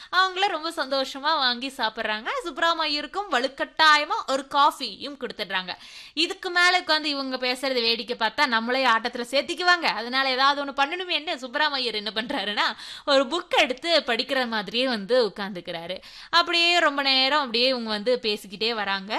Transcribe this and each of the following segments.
அவங்கள ரொம்ப சந்தோஷமா வாங்கி சாப்பிடுறாங்க சுப்ராமையருக்கும் வலுக்கட்டாயமா ஒரு காஃபியும் கொடுத்துடுறாங்க இதுக்கு மேல உட்காந்து இவங்க பேசுறது வேடிக்கை பார்த்தா நம்மளே ஆட்டத்துல சேர்த்திக்குவாங்க அதனால ஏதாவது ஒண்ணு பண்ணணுமேன்னு சுப்ராமையர் என்ன பண்றாருன்னா ஒரு புக் எடுத்து படிக்கிற மாதிரியே வந்து உட்காந்துக்கிறாரு அப்படியே ரொம்ப நேரம் அப்படியே இவங்க வந்து பேசிக்கிட்டே வராங்க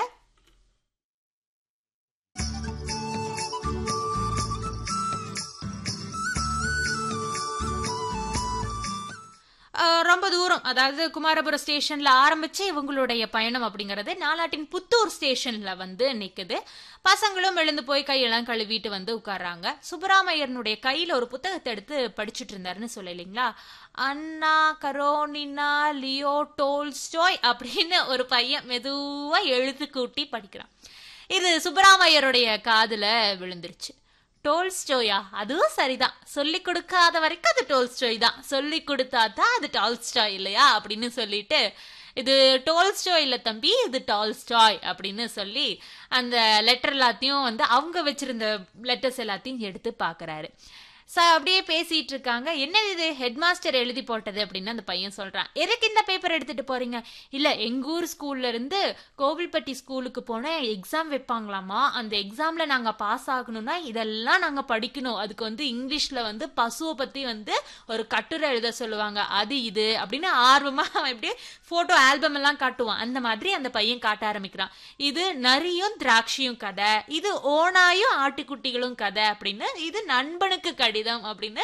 அஹ் ரொம்ப தூரம் அதாவது குமாரபுரம் ஸ்டேஷன்ல ஆரம்பிச்சு இவங்களுடைய பயணம் அப்படிங்கறது நாலாட்டின் புத்தூர் ஸ்டேஷன்ல வந்து நிக்குது பசங்களும் எழுந்து போய் கையெல்லாம் கழுவிட்டு வந்து உட்கார்றாங்க சுப்பராமையனுடைய கையில ஒரு புத்தகத்தை எடுத்து படிச்சுட்டு இருந்தாருன்னு சொல்ல இல்லைங்களா அண்ணா கரோனினா லியோ டோல்ஸ்டோய் அப்படின்னு ஒரு பையன் மெதுவா எழுத்து கூட்டி படிக்கிறான் இது சுப்பராமையருடைய காதுல விழுந்துருச்சு டோல்ஸ்டோயா அதுவும் சரிதான் சொல்லி கொடுக்காத வரைக்கும் அது டோல்ஸ்டோய் தான் சொல்லி கொடுத்தா தான் அது டால்ஸ்டாய் இல்லையா அப்படின்னு சொல்லிட்டு இது டோல்ஸ்டாய் இல்ல தம்பி இது டால்ஸ்டாய் அப்படின்னு சொல்லி அந்த லெட்டர் எல்லாத்தையும் வந்து அவங்க வச்சிருந்த லெட்டர்ஸ் எல்லாத்தையும் எடுத்து பாக்குறாரு ச அப்படியே பேசிட்டு இருக்காங்க என்ன இது ஹெட் மாஸ்டர் எழுதி போட்டது அப்படின்னு அந்த பையன் சொல்றான் எதுக்கு இந்த பேப்பர் எடுத்துட்டு போறீங்க இல்ல எங்க ஊர் ஸ்கூல்ல இருந்து கோவில்பட்டி ஸ்கூலுக்கு போன எக்ஸாம் வைப்பாங்களாமா அந்த எக்ஸாம்ல நாங்க பாஸ் ஆகணும்னா இதெல்லாம் நாங்க படிக்கணும் அதுக்கு வந்து இங்கிலீஷ்ல வந்து பசுவை பத்தி வந்து ஒரு கட்டுரை எழுத சொல்லுவாங்க அது இது அப்படின்னு ஆர்வமா அவன் இப்படியே போட்டோ ஆல்பம் எல்லாம் காட்டுவான் அந்த மாதிரி அந்த பையன் காட்ட ஆரம்பிக்கிறான் இது நரியும் திராட்சையும் கதை இது ஓனாயும் ஆட்டுக்குட்டிகளும் கதை அப்படின்னு இது நண்பனுக்கு கடிதம் அப்படின்னு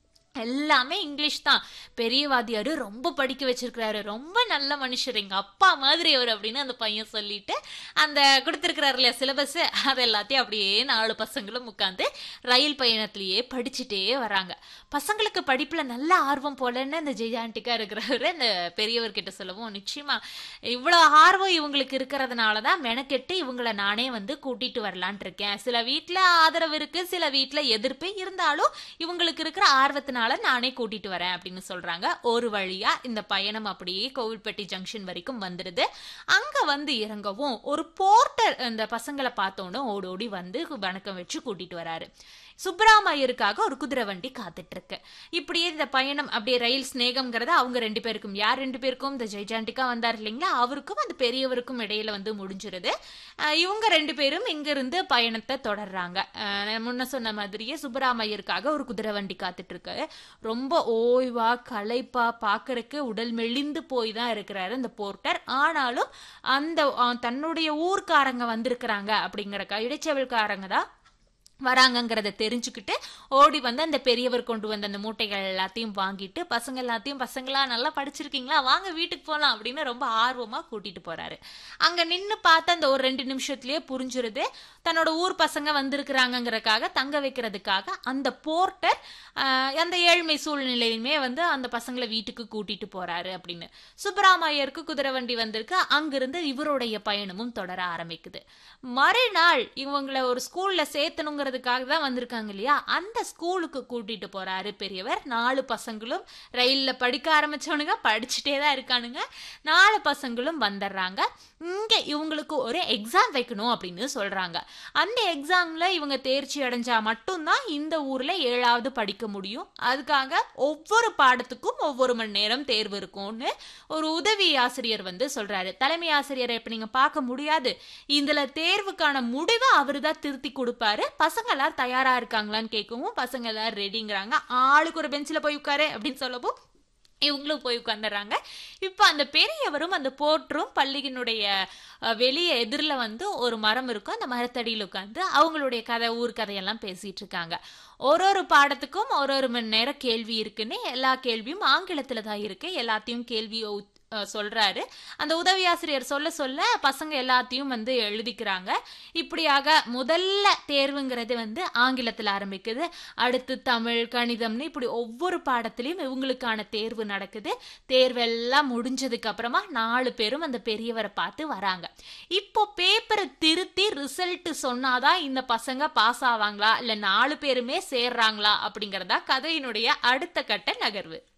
எல்லாமே இங்கிலீஷ் தான் பெரியவாதியாரு ரொம்ப படிக்க வச்சிருக்கிறாரு ரொம்ப நல்ல மனுஷர் எங்க அப்பா மாதிரி அவர் அப்படின்னு அந்த பையன் சொல்லிட்டு அந்த கொடுத்துருக்கிறாரு இல்லையா சிலபஸ் அது எல்லாத்தையும் அப்படியே நாலு பசங்களும் உட்காந்து ரயில் பயணத்திலேயே படிச்சுட்டே வராங்க பசங்களுக்கு படிப்புல நல்ல ஆர்வம் போலன்னு இந்த ஜெயாண்டிக்கா இருக்கிறவரு அந்த பெரியவர்கிட்ட சொல்லவும் நிச்சயமா இவ்வளவு ஆர்வம் இவங்களுக்கு இருக்கிறதுனால தான் மெனக்கெட்டு இவங்கள நானே வந்து கூட்டிட்டு வரலான் இருக்கேன் சில வீட்டுல ஆதரவு இருக்கு சில வீட்டுல எதிர்ப்பு இருந்தாலும் இவங்களுக்கு இருக்கிற ஆர்வத்தினால நானே கூட்டிட்டு வரேன் அப்படின்னு சொல்றாங்க ஒரு வழியா இந்த பயணம் அப்படியே கோவில்பட்டி ஜங்ஷன் வரைக்கும் வந்துடுது அங்க வந்து இறங்கவும் ஒரு போர்ட்டர் இந்த பசங்களை பார்த்தோன்னு ஓடி ஓடி வந்து வணக்கம் வச்சு கூட்டிட்டு வராரு சுப்பராமையருக்காக ஒரு குதிரை வண்டி காத்துட்டு இருக்கு இப்படியே இந்த பயணம் அப்படியே ரயில் ஸ்நேகம்ங்கிறது அவங்க ரெண்டு பேருக்கும் யார் ரெண்டு பேருக்கும் இந்த ஜெய்ஜாண்டிக்கா வந்தார் இல்லைங்களா அவருக்கும் அந்த பெரியவருக்கும் இடையில வந்து முடிஞ்சிருது அஹ் இவங்க ரெண்டு பேரும் இங்க இருந்து பயணத்தை தொடர்றாங்க அஹ் நான் முன்ன சொன்ன மாதிரியே சுப்பராமையருக்காக ஒரு குதிரை வண்டி காத்துட்டு இருக்கு ரொம்ப ஓய்வா களைப்பா பாக்குறதுக்கு உடல் மெலிந்து போய் தான் இருக்கிறாரு அந்த போர்ட்டர் ஆனாலும் அந்த அஹ் தன்னுடைய ஊர்க்காரங்க வந்திருக்கிறாங்க அப்படிங்கிற இடைச்செவல்காரங்க தான் வராங்கங்கிறத தெரிஞ்சுக்கிட்டு ஓடி வந்து அந்த பெரியவர் கொண்டு வந்த அந்த மூட்டைகள் எல்லாத்தையும் வாங்கிட்டு பசங்க எல்லாத்தையும் பசங்களா நல்லா படிச்சிருக்கீங்களா வாங்க வீட்டுக்கு போலாம் அப்படின்னு ரொம்ப ஆர்வமா கூட்டிட்டு போறாரு அங்க நின்னு பார்த்து அந்த ஒரு ரெண்டு நிமிஷத்துலயே புரிஞ்சிருது தன்னோட ஊர் பசங்க வந்திருக்கிறாங்கங்கிறக்காக தங்க வைக்கிறதுக்காக அந்த போர்ட்டர் அந்த ஏழ்மை சூழ்நிலையுமே வந்து அந்த பசங்களை வீட்டுக்கு கூட்டிட்டு போறாரு அப்படின்னு சுப்பராமையருக்கு குதிரை வண்டி வந்திருக்கு அங்கிருந்து இவருடைய பயணமும் தொடர ஆரம்பிக்குது மறுநாள் இவங்களை ஒரு ஸ்கூல்ல சேர்த்தணுங்கிறதுக்காக தான் வந்திருக்காங்க இல்லையா அந்த ஸ்கூலுக்கு கூட்டிட்டு போறாரு பெரியவர் நாலு பசங்களும் ரயில்ல படிக்க ஆரம்பிச்சவனுங்க படிச்சுட்டே தான் இருக்கானுங்க நாலு பசங்களும் வந்துடுறாங்க இங்க இவங்களுக்கு ஒரு எக்ஸாம் வைக்கணும் அப்படின்னு சொல்றாங்க அந்த எக்ஸாம்ல இவங்க தேர்ச்சி அடைஞ்சா மட்டும்தான் இந்த ஊர்ல ஏழாவது படிக்க முடியும் அதுக்காக ஒவ்வொரு பாடத்துக்கும் ஒவ்வொரு மணி நேரம் தேர்வு இருக்கும்னு ஒரு உதவி ஆசிரியர் வந்து சொல்றாரு தலைமை ஆசிரியரை இப்ப நீங்க பார்க்க முடியாது இதுல தேர்வுக்கான முடிவை அவரு தான் திருத்தி கொடுப்பாரு பசங்க எல்லாரும் தயாரா இருக்காங்களான்னு கேட்கவும் பசங்க எல்லாரும் ரெடிங்கிறாங்க ஆளுக்கு ஒரு பெஞ்சில போய் உட்காரு அப்படின்னு சொல்லவும் இவங்களும் போய் உட்காந்துறாங்க இப்போ அந்த பெரியவரும் அந்த போற்றும் பள்ளியினுடைய அஹ், வெளியே எதிரில் வந்து ஒரு மரம் இருக்கும் அந்த மரத்தடியில் உட்காந்து அவங்களுடைய கதை ஊர் கதையெல்லாம் பேசிட்டு இருக்காங்க ஒரு ஒரு பாடத்துக்கும் ஒரு ஒரு மணி நேரம் கேள்வி இருக்குன்னு எல்லா கேள்வியும் ஆங்கிலத்தில் தான் இருக்கு எல்லாத்தையும் கேள்வி உத்- அஹ், சொல்றாரு அந்த உதவி ஆசிரியர் சொல்ல சொல்ல பசங்க எல்லாத்தையும் வந்து எழுதிக்கிறாங்க இப்படியாக முதல்ல தேர்வுங்கிறது வந்து ஆங்கிலத்தில் ஆரம்பிக்குது அடுத்து தமிழ் கணிதம்னு இப்படி ஒவ்வொரு பாடத்திலையும் இவங்களுக்கான தேர்வு நடக்குது தேர்வெல்லாம் முடிஞ்சதுக்கு அப்புறமா நாலு பேரும் அந்த பெரியவரை பார்த்து வராங்க இப்போ பேப்பரை திருத்தி ரிசல்ட் சொன்னாதான் இந்த பசங்க பாஸ் ஆவாங்களா இல்ல நாலு பேருமே சேர்றாங்களா அப்படிங்கறதா கதையினுடைய அடுத்த கட்ட நகர்வு